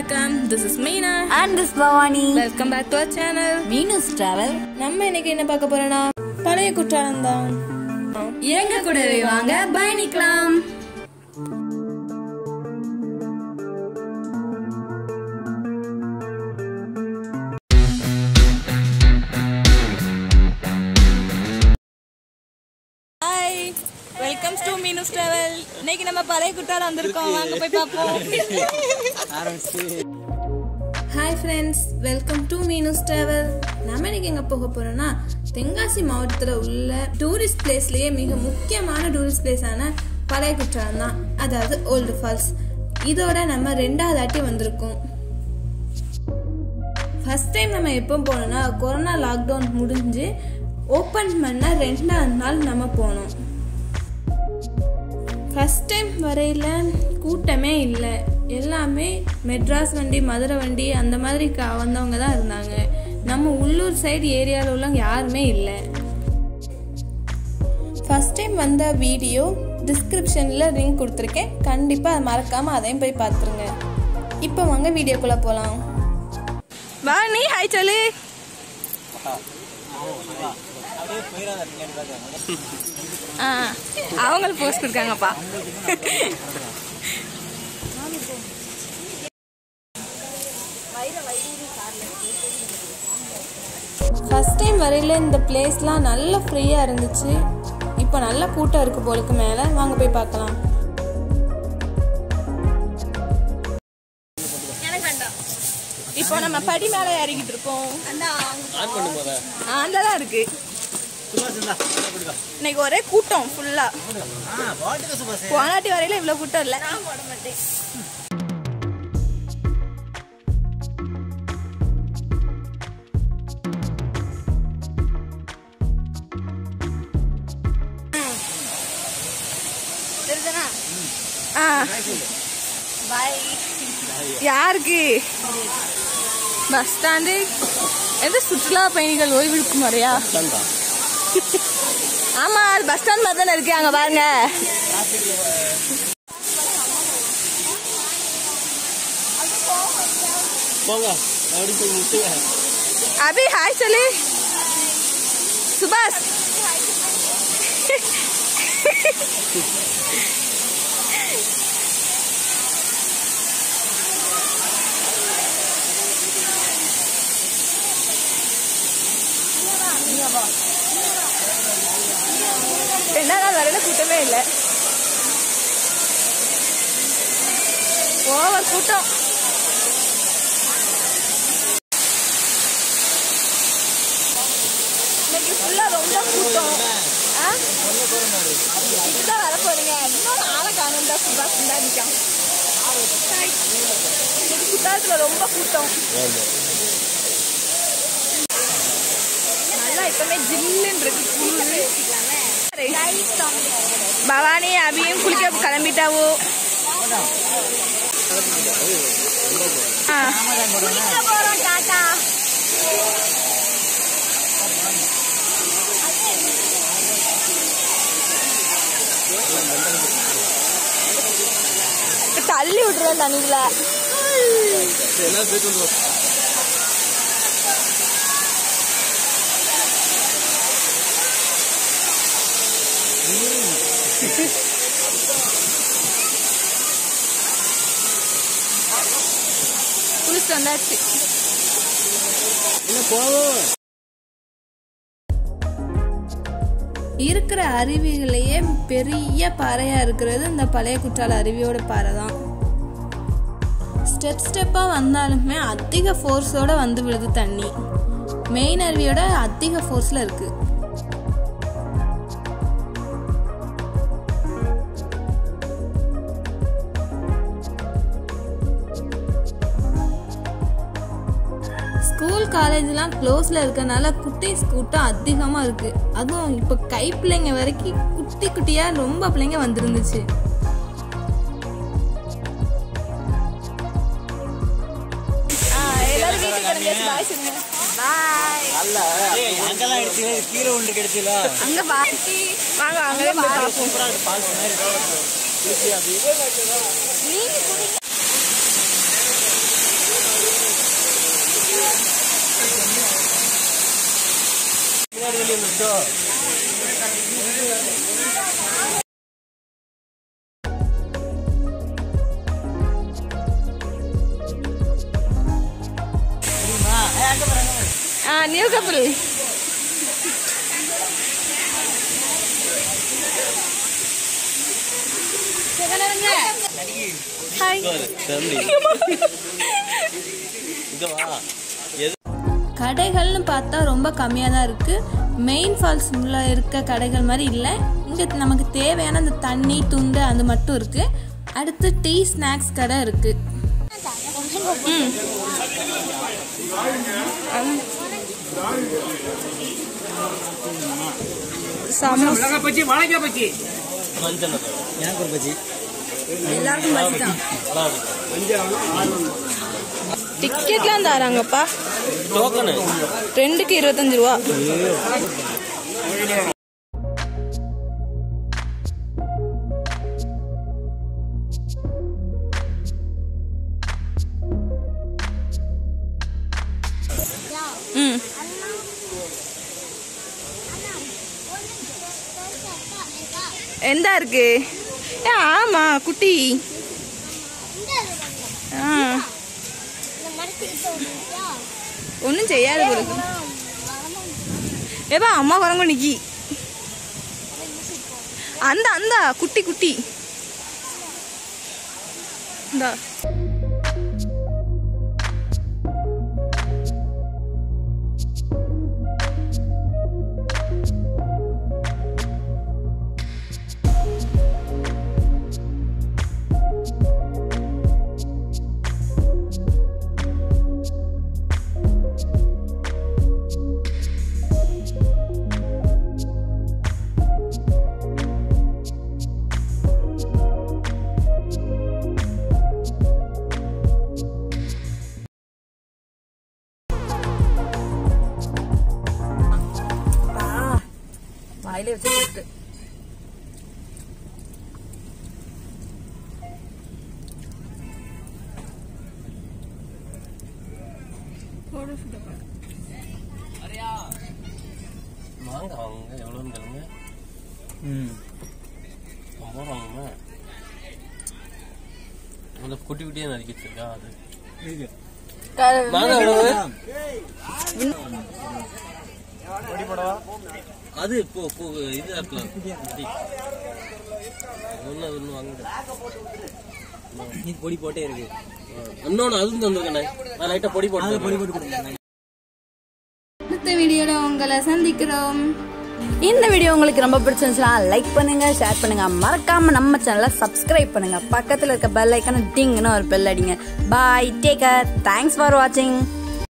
வணக்கம் this is Meena and this Bhavani welcome back to our channel Meenu's travel நம்ம இன்னைக்கு என்ன பார்க்க போறோம்னா பழைய குற்றாலம் தான் எங்க கூடவே வாங்க பயணிக்கலாம் hi welcome to Meenu's travel இன்னைக்கு நம்ம பழைய குற்றாலம் வந்திருக்கோம் வாங்க போய் பார்ப்போம் hi friends welcome to Meenu's travel நம்ம இன்னைக்கு எங்க போக போறோம்னா தென்காசி மாவட்டத்தில் உள்ள டூரிஸ்ட் பிளேஸ்லயே மிக முக்கியமான டூரிஸ்ட் பிளேஸான பழைய குற்றாலம் தான் அதாவது ஓல்டு ஃபால்ஸ் இதோட நம்ம ரெண்டாவது ஆட்டி வந்திருக்கோம் ஃபர்ஸ்ட் டைம் நம்ம எப்போ போனோம்னா கொரோனா லாக்டவுன் முடிஞ்சு ஓப்பன் பண்ண ரெண்டாவது நாள் நம்ம போனோம் ஃபர்ஸ்ட் டைம் வரையில கூட்டமே இல்லை எல்லாமே மெட்ராஸ் வண்டி மதுரை வண்டி அந்த மாதிரி க- வந்தவங்க தான் இருந்தாங்க நம்ம உள்ளூர் சைடு ஏரியாவில் உள்ளவங்க யாருமே இல்லை ஃபர்ஸ்ட் டைம் வந்த வீடியோ டிஸ்கிரிப்ஷனில் லிங்க் கொடுத்துருக்கேன் கண்டிப்பாக அதை மறக்காமல் அதையும் போய் பார்த்துருங்க இப்போ வாங்க வீடியோக்குள்ளே போகலாம் வா நீ ஹாய் சொல்லு ஆ அவங்களும் போஸ்ட் கொடுக்காங்கப்பா ஃபர்ஸ்ட் டைம் வரையில இந்த பிளேஸ்லாம் நல்ல ஃப்ரீயாக இருந்துச்சு இப்போ நல்ல கூட்டம் இருக்கு போலுக்கு மேலே வாங்க போய் பார்க்கலாம் இப்போ நம்ம படி மேலே ஏறிக்கிட்டு இருக்கோம் அந்த தான் இருக்கு இன்னைக்கு ஒரே கூட்டம் ஃபுல்லா போனாட்டி வரையில இவ்வளவு கூட்டம் இல்ல ஆ. யாருக்கு பஸ் ஸ்டாண்டு எந்த சுற்றுலா பயணிகள் ஓய்வெடுக்கும் முறையா ஆமா அது பஸ் ஸ்டாண்ட் மாதிரி தானே இருக்கு அங்க பாருங்க போங்க அப்படி சொல்லி விட்டுங்க அபி ஹாய் சொல்லு சுபாஷ் ரெண்டாம் நாள் வரையில கூட்டமே இல்லை ஓவர் கூட்டம் இன்னைக்கு ஃபுல்லா ரொம்ப கூட்டம் ஆ? இதுதான் வர போறீங்க இன்னும் ஆளை காணும் தான் சுபாஷ் தான் நிற்கும் இன்னைக்கு குத்தாலத்துல ரொம்ப கூட்டம் நல்லா இப்பவுமே ஜில்லுன்னு இருக்கு குளிரு. பவானி அபியும் குளிக்க கிளம்பிட்டாவோ ஆ. தள்ளி விட்டுருவேன் தண்ணிக்குள்ள எல்லாம் போயிட்டு வந்து குளிச்சுட்டு வந்தாச்சு என்ன போவோம் இருக்கிற அருவிகளையே பெரிய பாறையா இருக்கிறது இந்த பழைய குற்றால அருவியோட பாறை தான் ஸ்டெப் ஸ்டெப்பாக வந்தாலுமே அதிக ஃபோர்ஸோட வந்து விழுது தண்ணி மெயின் அருவியோட அதிக ஃபோர்ஸில் இருக்கு ஸ்கூல் காலேஜ்லாம் க்ளோஸில் இருக்கறனால குட்டீஸ் கூட்டம் அதிகமாக இருக்கு அதுவும் இப்போ கை பிள்ளைங்க வரைக்கும் குட்டி குட்டியாக ரொம்ப பிள்ளைங்க வந்துருந்துச்சு எல்லாரும் வீட்டுக்கு கிளம்பியாச்சு பாய் சொல்லுங்க பாய் ஏய், அங்கெல்லாம் எடுத்து கீரை ஒன்று கிடைச்சல அங்க பாட்டி வாங்க அங்கே போய் பார்ப்போம் சூப்பரா இருக்கு பால்ஸ் மாதிரி இருக்கு. குளிச்சு அப்படி நீங்க குடிங்க ஆ நியூ கப்பல் ஹாய் தம்பி இங்க வா எது கடைகள்னு பார்த்தா ரொம்ப கம்மியாக தான் இருக்குது மெயின் ஃபால்ஸ்ல இருக்க கடைகள் மாதிரி இல்லை இங்கே நமக்கு தேவையான அந்த தண்ணி துண்டு அது மட்டும் இருக்குது அடுத்து டீ ஸ்நாக்ஸ் கடை இருக்குது ம் சமோசா மஞ்சள் எனக்கு ஒரு பஜ்ஜி எல்லாருக்கும் பசி தான் டிக்கெட்லாம் தராங்கப்பா டோக்கனு ரெண்டுக்கு இருபத்தஞ்சு ரூபா ம் எந்த இருக்கு ஏ ஆமா குட்டி ஆ ஒன்றும் செய்யாத பொழுது ஏப்பா அம்மா குரங்கு நிக்கி அந்த அந்த குட்டி குட்டி இந்தா வாயிலே வச்சு வாங்க வாங்க எவ்வளோன்னு கேளுங்க ம் ஐம்பது ரூபா வாங்குமா அந்த குட்டி குட்டியாக நறுக்கி வச்சிருக்கா அது இருக்கு மாங்காய் எவ்வளவு அது இப்போ இப்போ இது ஆக்கலாம் ஒன்றும் அது ஒன்றும் வாங்க நீ பொடி போட்டே இருக்கு இன்னொன்று அதுவும் தந்துருக்கண்ணே நான் லைட்டாக பொடி அதை பொடி போட்டு போட்டு கொடுங்க அடுத்த வீடியோல உங்களை சந்திக்கிறோம் இந்த வீடியோ உங்களுக்கு ரொம்ப பிடிச்சிருந்துச்சுன்னா லைக் பண்ணுங்க ஷேர் பண்ணுங்க மறக்காம நம்ம சேனலை சப்ஸ்கிரைப் பண்ணுங்க பக்கத்துல இருக்க பெல் ஐக்கான டிங்னு ஒரு பெல் அடிங்க bye take care thanks for வாட்சிங்